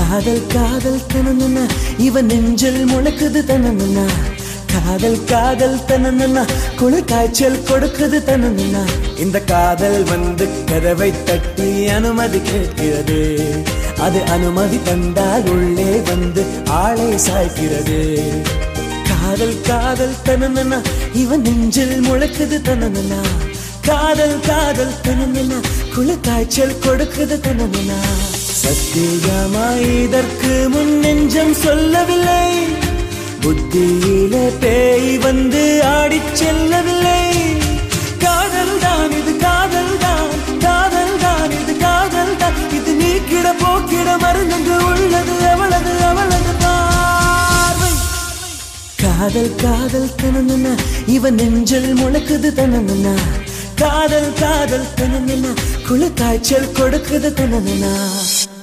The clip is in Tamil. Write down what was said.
காதல் காதல் தனனா இவன் நெஞ்சில் முழக்குது தனனா காதல் காதல் தனனா குளிர் காய்ச்சல் கொடுக்குது தனனா இந்த காதல் வந்து கதவை தட்டி அனுமதி கேட்கிறது அது அனுமதி தந்தால் உள்ளே வந்து ஆளை சாய்க்கிறது காதல் காதல் தனனா இவன் நெஞ்சில் முழக்குது தனனா காதல் காதல் தனனா குளிர் காய்ச்சல் கொடுக்குது தனனா சத்தியமா இதற்கு முன் நெஞ்சம் சொல்லவில்லை புத்தியிலே பேய் வந்து ஆடிச் செல்லவில்லை காதல் தான் இது காதல் தான் காதல் தான் இது காதல் தான் இது நீக்கிட போக்கிட மருந்தென்று உள்ளது அவளது அவளது பார்வை காதல் காதல் தனனா இவன் நெஞ்சில் முழக்குது தனனா காதல் காதல் தனனா குளிர் காய்ச்சல் கொடுக்குது தனனா